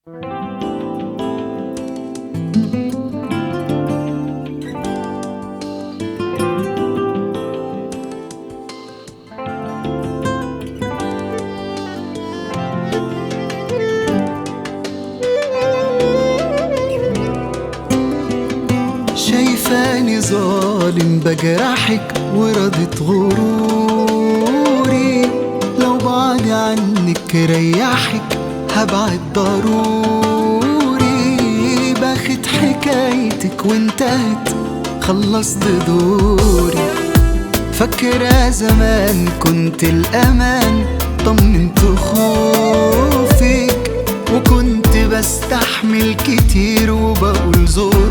شايفاني ظالم بجرحك ورضت غروري لو بعد عنك ريحك هبعد ضروري باخد حكايتك وانتهت خلصت دوري فاكرة زمان كنت الأمان طمنت خوفك وكنت بستحمل كتير وبقول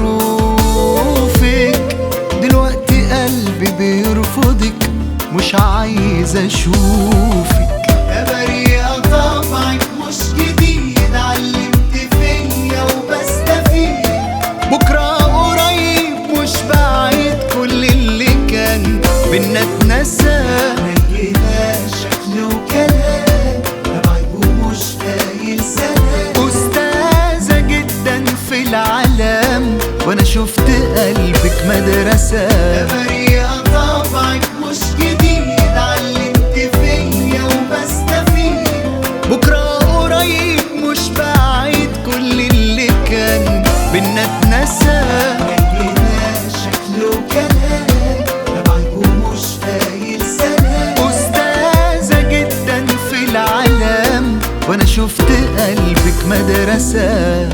ظروفك دلوقتي قلبي بيرفضك مش عايز اشوفك يا بريئة طبعك مش جديد علمت فيا وبستفيد بكرة قريب مش بعيد كل اللي كان بينا اتنسى ملقيناش شكل وكلام ابعد ومش قايل سلام أستاذة جدا في العالم وانا شفت قلبك مدرسة يا بريئة طبعك مش جديد علمت فيا وبستفيد بكرة قريب مش بعيد كل اللي كان بينا اتنسى ملقيناش شكل وكلام ابعد ومش قايل سلام أستاذة جدا في العالم وانا شفت قلبك مدرسة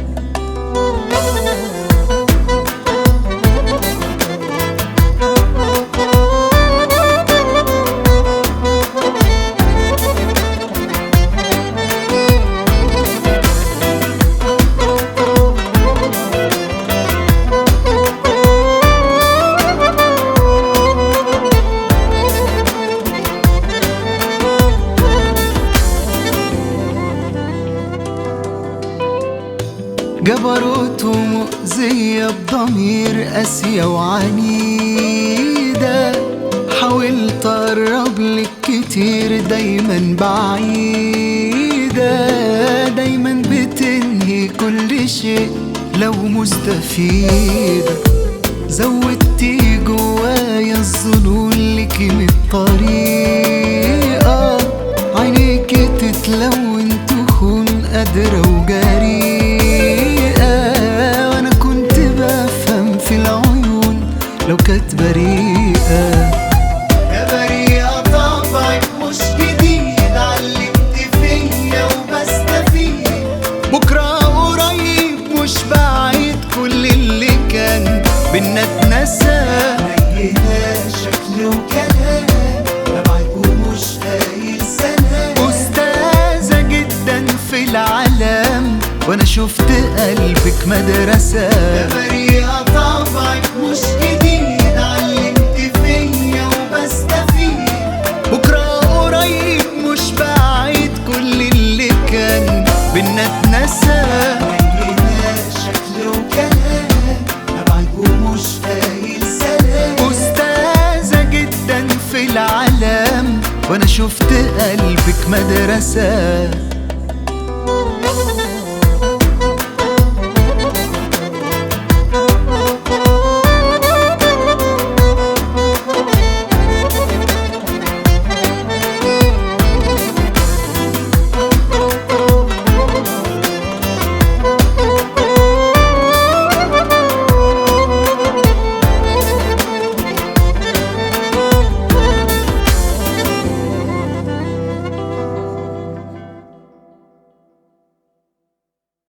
جبروت ومؤذية بضمير قاسية وعنيدة حاولت أقرب لك كتير دايما بعيدة دايما بتنهي كل شيء لو مستفيدة زودتي جوايا الظنون لك من الطريقة عينيكي تتلون تكون قادرة وجريئة وأنا كنت بفهم في العيون لو كانت بريئة يا بريئة طبعك مش جديد علمت فيا وبستفيد بكرة قريب مش بعيد كل اللي كان بينا اتنسى لقينا شكل وكلام ابعد ومش قايل سلام أستاذة جدا في العالم وانا شفت قلبك مدرسة يا بريئة طبعك مش جديد علمت فيا وبستفيد بكرة قريب مش بعيد كل اللي كان بينا اتنسى ملقيناش شكل وكلام ابعد ومش قايل سلام أستاذة جدا في العالم وانا شفت قلبك مدرسة